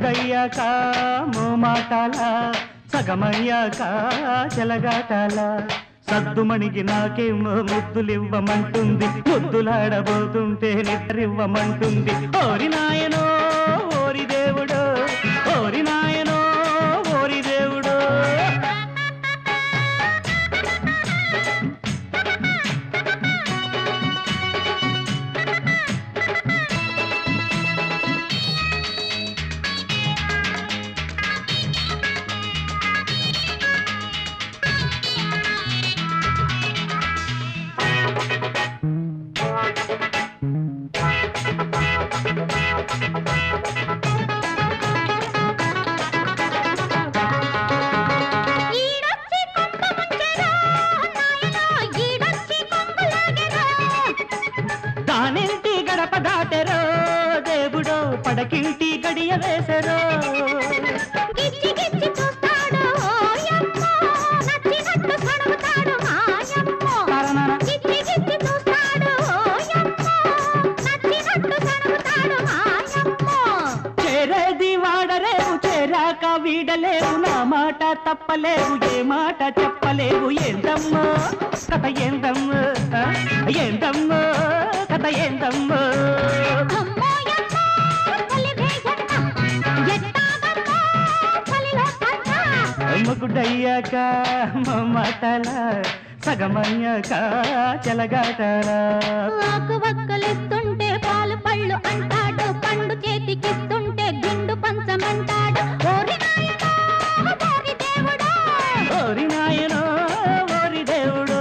మొగుడయ్యాక మోమాటాల సగమయ్యాక చెలగాటాల సద్దుమణికి నాకేమో ముద్దులివ్వమంటుంది ముద్దులాడబోతుంటే నిద్రివ్వమంటుంది ఓరి నాయనో ఓరి దేవుడో ఓరి నాయనో ఓరి దేవుడో ఈడొచ్చి కొంప ముంచెరా నాయనా ఈడొచ్చి కొంపలాగెరా దానింటి గడప దాటెరో దేవుడో పడకింటి గడియ వేసెరో గిచ్చి గిచ్చి చూస్తాడు ఓయమ్మో నచ్చినట్టు సడుగుతాడు మాయమ్మో తరనన. గిచ్చి గిచ్చి చూస్తాడు ఓయమ్మో నచ్చినట్టు సడుగుతాడు మాయమ్మో చేరేది వాడలేవు చేరాక వీడలేవు నా మాట తప్పలేవు ఏ మాట చెప్పలేవు ఏందమ్మో కథ ఏందమ్మో ఆ? ఏందమ్మో కథ ఏందమ్మో అమ్మోయమ్మో కలివేయన్న ఎట్టాగమ్మో కలిలో కన్న మొగుడయ్యాక మాటల సగమయ్యాక చెలగాటల ఆకు వక్కలిస్తుంటే పాలు పళ్ళు అంటాడు పండు చేతికిస్తుంటే గుండు పంచమంటాడు ఓరి నాయనా ఓరి దేవుడా ఓరి నాయనో ఓరి దేవుడు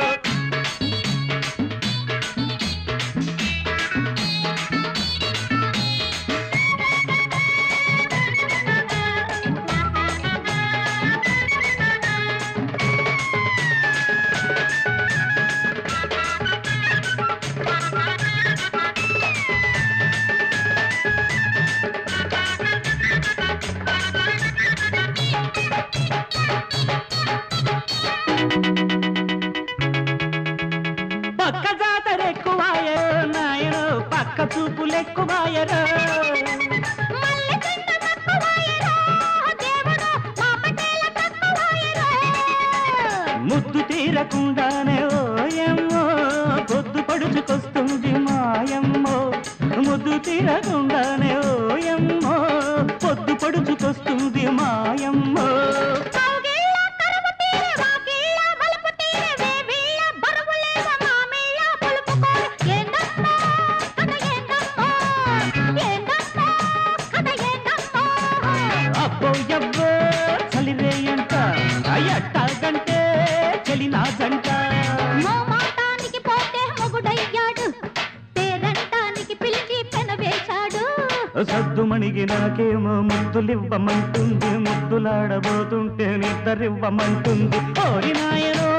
పక్క జాతర ఎక్కువాయో నాయనో పక్క చూపులు ఎక్కువాయరో మల్లె చెండు తక్కువాయరా దేవుడు మా పటేల తక్కువాయరా ముద్దు తీరకుండానే ఓయమ్మో పొద్దు పడుచుకొస్తుంది మాయమ్మో ముద్దు తీరకుండానే ఓయమ్మో పొద్దు పడుచుకొస్తుంది మాయమ్మో కౌగిళ్ళ కరువు తీరే వాకిళ్ళ వలుపు తీరే వేవిళ్ళ బరువులేవ మామిళ్ళ పులుపు కోరి ఏందమ్మో కథ ఏందమ్మో ఏందమ్మో కథ ఏందమ్మో అబ్బో ఎవ్వో చలివేయంట అయ్యట్టాగంటే చలి నా జంట మోమాటానికి పోతే మొగుడయ్యాడు పేరంటానికి పిలిచి పెనవేశాడు సద్దుమణిగి నాకేమో ముద్దులివ్వమంటుంది ముద్దులాడబోతుంటే నిద్రివ్వమంటుంది ఓరి నాయనో